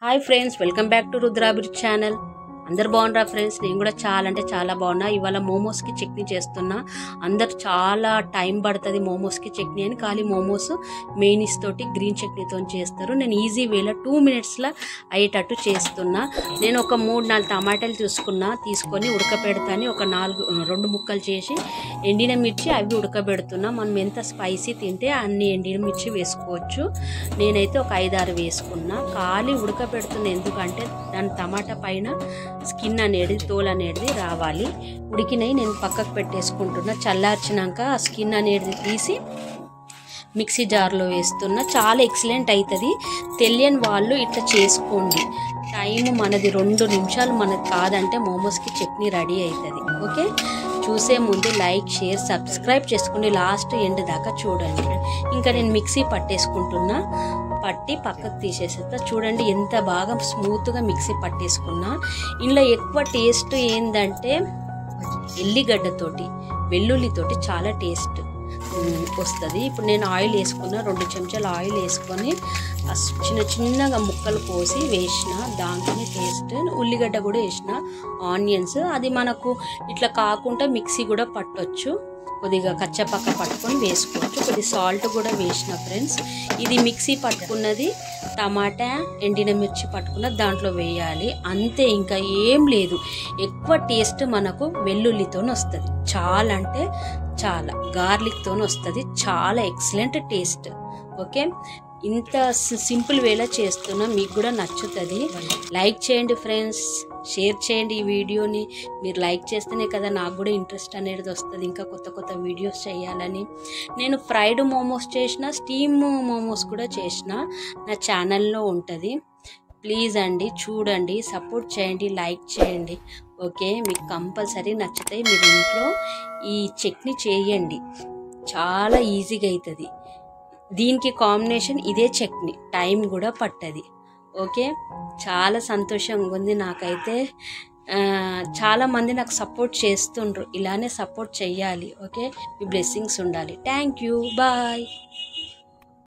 hi friends welcome back to Rudrabhir channel అందరు బాగున్నారా friends నేను కూడా చాలా అంటే చాలా బాగున్నా ఇవాళ మోమోస్కి చట్నీ చేస్తున్నా అందరు చాలా టైం పడుతుంది మోమోస్కి చట్నీ అని ఖాళీ మోమోస్ మెయినిస్ తోటి గ్రీన్ చట్నీతో చేస్తారు నేను ఈజీ వేలో టూ మినిట్స్లో అయ్యేటట్టు చేస్తున్నా నేను ఒక మూడు నాలుగు టమాటాలు తీసుకున్నా తీసుకొని ఉడకబెడతాని ఒక నాలుగు రెండు ముక్కలు చేసి ఎండిన మిర్చి అవి ఉడకబెడుతున్నా మనం ఎంత స్పైసీ తింటే అన్ని ఎండిన మిర్చి వేసుకోవచ్చు నేనైతే ఒక ఐదారు వేసుకున్నా ఖాళీ ఉడకబెడుతున్నా ఎందుకంటే దాని టమాటా పైన స్కిన్ అనేది తోలు అనేది రావాలి ఉడికినవి నేను పక్కకు పెట్టేసుకుంటున్నా చల్లార్చినాక ఆ స్కిన్ అనేది తీసి మిక్సీ జార్లో వేస్తున్నా చాలా ఎక్సలెంట్ అవుతుంది తెలియని వాళ్ళు ఇట్లా చేసుకోండి టైం మనది రెండు నిమిషాలు మనది కాదంటే మోమోస్కి చట్నీ రెడీ అవుతుంది ఓకే చూసే ముందు లైక్ షేర్ సబ్స్క్రైబ్ చేసుకోండి లాస్ట్ ఎండ్ దాకా చూడండి ఇంకా నేను మిక్సీ పట్టేసుకుంటున్నా పట్టి పక్కకు తీసేసేస్తా చూడండి ఎంత బాగా స్మూత్గా మిక్సీ పట్టేసుకున్నా ఇందులో ఎక్కువ టేస్ట్ ఏంటంటే ఎల్లిగడ్డతోటి వెల్లుల్లితోటి చాలా టేస్ట్ వస్తుంది ఇప్పుడు నేను ఆయిల్ వేసుకున్న రెండు చెంచాలు ఆయిల్ వేసుకొని ఆ చిన్న చిన్నగా ముక్కలు కోసి వేసిన దాంట్లోనే టేస్ట్ ఉల్లిగడ్డ కూడా వేసిన ఆనియన్స్ అది మనకు ఇట్లా కాకుండా మిక్సీ కూడా పట్టొచ్చు కొద్దిగా కచ్చపక్క పట్టుకొని వేసుకోవచ్చు కొద్ది సాల్ట్ కూడా వేసిన ఫ్రెండ్స్ ఇది మిక్సీ పట్టుకున్నది టమాటా ఎండిన మిర్చి పట్టుకున్న దాంట్లో వేయాలి అంతే ఇంకా ఏం లేదు ఎక్కువ టేస్ట్ మనకు వెల్లుల్లితో వస్తుంది చాలా అంటే చాలా గార్లిక్తో వస్తుంది చాలా ఎక్సలెంట్ టేస్ట్ ఓకే ఇంత సింపుల్ వేలా చేస్తున్నా మీకు కూడా నచ్చుతుంది లైక్ చేయండి ఫ్రెండ్స్ షేర్ చేయండి ఈ వీడియోని మీరు లైక్ చేస్తేనే కదా నాకు కూడా ఇంట్రెస్ట్ అనేది వస్తుంది ఇంకా కొత్త కొత్త వీడియోస్ చేయాలని నేను ఫ్రైడ్ మోమోస్ చేసిన స్టీమ్ మోమోస్ కూడా చేసిన నా ఛానల్లో ఉంటుంది ప్లీజ్ అండి చూడండి సపోర్ట్ చేయండి లైక్ చేయండి ఓకే మీకు కంపల్సరీ నచ్చుతాయి మీరు ఇంట్లో ఈ చట్నీ చేయండి చాలా ఈజీగా అవుతుంది దీనికి కాంబినేషన్ ఇదే చట్నీ టైం కూడా పట్టది ఓకే చాలా సంతోషంగా ఉంది నాకైతే చాలామంది నాకు సపోర్ట్ చేస్తుండ్రు ఇలానే సపోర్ట్ చెయ్యాలి ఓకే మీ బ్లెస్సింగ్స్ ఉండాలి థ్యాంక్ యూ బాయ్